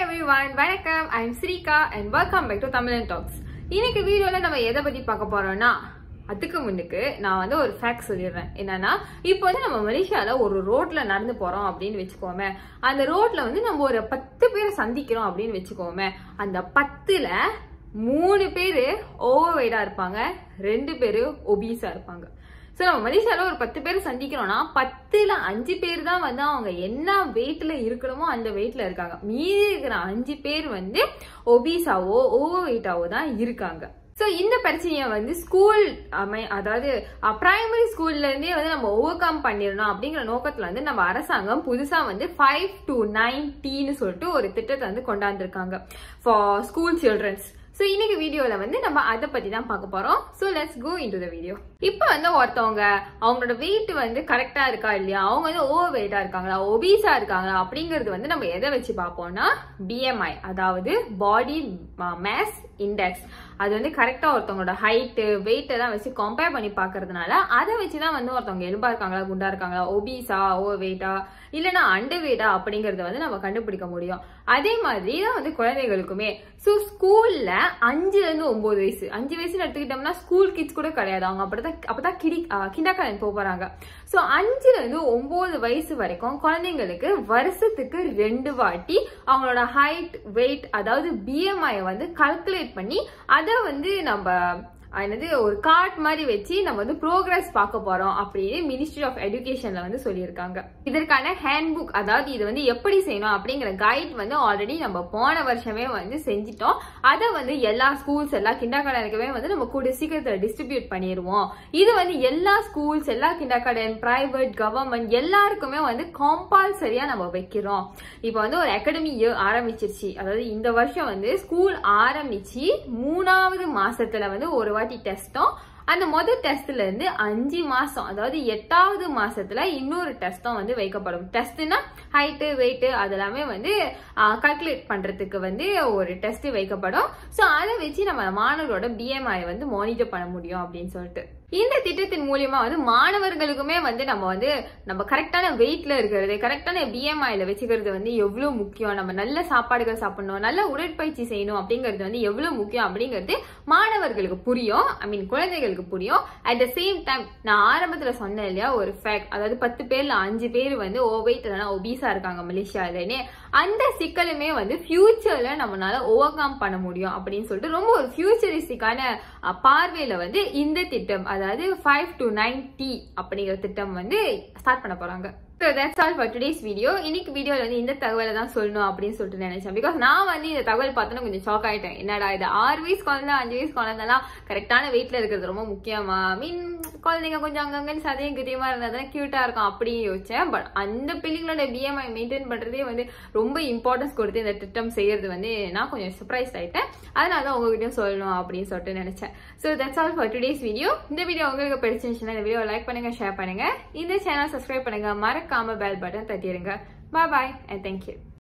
everyone வணக்கம் I am Srika and welcome back to Tamizhan talks இன்னைக்கு வீடியோல நம்ம எதை பத்தி பார்க்க போறோம்னா அதுக்கு முன்னுக்கு நான் வந்து ஒரு ஃபேக்ட் சொல்லிடுறேன் என்னன்னா இப்போ வந்து நம்ம மலேசியால ஒரு ரோட்ல நடந்து போறோம் அப்படின்னு வச்சுக்கோமே அந்த ரோட்ல வந்து நம்ம ஒரு பத்து பேரை சந்திக்கிறோம் அப்படின்னு வச்சுக்கோமே அந்த பத்துல மூணு பேரு ஓவர் வெயிட்டா இருப்பாங்க ரெண்டு பேரு ஒபீஸா இருப்பாங்க ஸோ நம்ம மலேசியால ஒரு பத்து பேர் சந்திக்கிறோம்னா பத்துல அஞ்சு பேர் தான் வந்து அவங்க என்ன வெயிட்ல இருக்கணுமோ அந்த வெயிட்ல இருக்காங்க மீதி இருக்கிற அஞ்சு பேர் வந்து ஒபீஸாவோ ஓவர் வெயிட்டாவோ தான் இருக்காங்க ஸோ இந்த பிரச்சனையை வந்து ஸ்கூல் அமை அதாவது பிரைமரி ஸ்கூல்ல இருந்தே வந்து நம்ம ஓவர் கம் பண்ணிடணும் அப்படிங்கிற நோக்கத்துல வந்து நம்ம அரசாங்கம் புதுசா வந்து ஃபைவ் டு நைன் டீன்னு சொல்லிட்டு ஒரு திட்டத்தை வந்து கொண்டாந்துருக்காங்க ஃபார் ஸ்கூல் சில்ட்ரன்ஸ் ஸோ இன்னைக்கு வீடியோல வந்து நம்ம அதை பத்தி தான் பார்க்க போறோம் so let's go into the video இப்போ வந்து ஒருத்தவங்க அவங்களோட வெயிட் வந்து கரெக்டா இருக்கா இல்லையா அவங்க வந்து ஓவர் வெயிட்டா இருக்காங்களா ஒபீஸா இருக்காங்களா அப்படிங்கிறது வந்து நம்ம எதை வச்சு பார்ப்போம்னா பிஎம்ஐ அதாவது பாடி மேஸ் இண்டெக்ஸ் அது வந்து கரெக்டா ஒருத்தவங்களோட ஹைட்டு வெயிட் எல்லாம் வச்சு கம்பேர் பண்ணி பாக்குறதுனால அதை வச்சுதான் வந்து ஒருத்தவங்க எலும்பா இருக்காங்களா குண்டா இருக்காங்களா ஒபீஸா ஓவர் வெயிட்டா இல்லைன்னா அண்டர் வெயிட்டா அப்படிங்கறத வந்து நம்ம கண்டுபிடிக்க முடியும் அதே மாதிரி தான் வந்து குழந்தைகளுக்குமே ஸோ ஸ்கூல்ல அஞ்சுல இருந்து ஒன்பது வயசு அஞ்சு வயசுல எடுத்துக்கிட்டோம்னா ஸ்கூல் கிட்ஸ் கூட கிடையாது அவங்க அப்படிதான் அப்பதான் கிடி கிண்டாக்காரன் போக போறாங்க ஸோ அஞ்சுல இருந்து ஒன்பது வயசு வரைக்கும் குழந்தைங்களுக்கு வருஷத்துக்கு ரெண்டு வாட்டி அவங்களோட ஹைட் வெயிட் அதாவது பிஎம்ஐ வந்து கால்குலேட் பண்ணி அதை வந்து நம்ம என்னது ஒரு கார்ட் மாதிரி வச்சு நம்ம வந்து ப்ரோக்ரஸ் பார்க்க போறோம் அப்படின்னு மினிஸ்ட்ரி ஆஃப் எஜுகேஷன்ல வந்து சொல்லியிருக்காங்க இதற்கான ஹேண்ட் புக் அதாவது இது வந்து எப்படி செய்யணும் அப்படிங்கிற கைட் வந்து ஆல்ரெடி நம்ம போன வருஷமே வந்து செஞ்சிட்டோம் அதை வந்து எல்லா ஸ்கூல்ஸ் எல்லா கிண்டாக்காரனுக்குமே வந்து நம்ம கூட சீக்கிரத்தில் டிஸ்ட்ரிபியூட் பண்ணிடுவோம் இது வந்து எல்லா ஸ்கூல்ஸ் எல்லா கிண்டாக்காரன் பிரைவேட் கவர்மெண்ட் எல்லாருக்குமே வந்து கம்பல்சரியா நம்ம வைக்கிறோம் இப்போ வந்து ஒரு அகாடமி இயர் ஆரம்பிச்சிருச்சு அதாவது இந்த வருஷம் வந்து ஸ்கூல் ஆரம்பிச்சு மூணாவது மாசத்துல வந்து ஒரு வாட்டி டெஸ்டும் அந்த முதல் டெஸ்ட்ல இருந்து அஞ்சு மாசம் அதாவது எட்டாவது மாசத்துல இன்னொரு டெஸ்டும் வந்து வைக்கப்படும் டெஸ்ட்னா ஹைட்டு வெயிட் அதெல்லாமே வந்து கால்குலேட் பண்றதுக்கு வந்து ஒரு டெஸ்ட் வைக்கப்படும் ஸோ அதை வச்சு நம்ம மாணவர்களோட பிஎம்ஐ வந்து மானிட்டர் பண்ண முடியும் அப்படின்னு சொல்லிட்டு இந்த திட்டத்தின் மூலியமா வந்து மாணவர்களுக்குமே வந்து நம்ம வந்து நம்ம கரெக்டான வெயிட்ல இருக்கிறது கரெக்டான பிஎம்ஐல வச்சுக்கிறது வந்து எவ்வளவு முக்கியம் நம்ம நல்ல சாப்பாடுகள் சாப்பிடணும் நல்ல உடற்பயிற்சி செய்யணும் அப்படிங்கிறது வந்து எவ்வளவு முக்கியம் அப்படிங்கிறது மாணவர்களுக்கு புரியும் ஐ மீன் குழந்தைகளுக்கு புரியும் அட் த சேம் டைம் நான் ஆரம்பத்துல சொன்னேன் இல்லையா ஒரு ஃபேக்ட் அதாவது பத்து பேர்ல அஞ்சு பேர் வந்து ஓ வெயிட் இல்லைன்னா ஒபீஸா இருக்காங்க மலேசியாலன்னு அந்த சிக்கலுமே வந்து ஃபியூச்சர்ல நம்மளால ஓவர் கம் பண்ண முடியும் அப்படின்னு சொல்லிட்டு ரொம்ப ஒரு ஃபியூச்சரிஸ்டிக்கான பார்வையில வந்து இந்த திட்டம் அதாவது ஃபைவ் டு நைன் டி அப்படிங்கிற திட்டம் வந்து ஸ்டார்ட் பண்ண போறாங்க so that's all for today's video இன்னைக்கு வீடியோவில் வந்து இந்த தகவலை தான் சொல்லணும் அப்படின்னு சொல்லிட்டு நினைச்சேன் பிகாஸ் நான் வந்து இந்த தகவல் பார்த்தோன்னா கொஞ்சம் ஷாக் ஆயிட்டேன் என்னடா இது ஆறு வயசு குழந்தை அஞ்சு வயசு குழந்தைலாம் கரெக்டான வெயிட்ல இருக்கிறது ரொம்ப முக்கியமா மீன் குழந்தைங்க கொஞ்சம் அங்கங்கன்னு சதையும் கிரியமா இருந்தால் கியூட்டா இருக்கும் அப்படின்னு யோசிச்சேன் பட் அந்த பிள்ளைங்களோட பிஎம்ஐ மெயின்டைன் பண்றதே வந்து ரொம்ப இம்பார்ட்டன்ஸ் கொடுத்து இந்த திட்டம் செய்யறது வந்து நான் கொஞ்சம் சர்ப்ரைஸ் ஆயிட்டேன் அதனால தான் உங்ககிட்டயும் சொல்லணும் அப்படின்னு சொல்லிட்டு நினைச்சேன் so that's all for today's video இந்த வீடியோ உங்களுக்கு பிடிச்சிருந்துச்சுன்னா இந்த வீடியோ லைக் பண்ணுங்க ஷேர் பண்ணுங்க இந்த சேனல் சப்ஸ்கிரைப் பண்ணுங்க மறக்காம பெல் பட்டன் தட்டிடுங்க பாய் பாய் அண்ட் தேங்க்யூ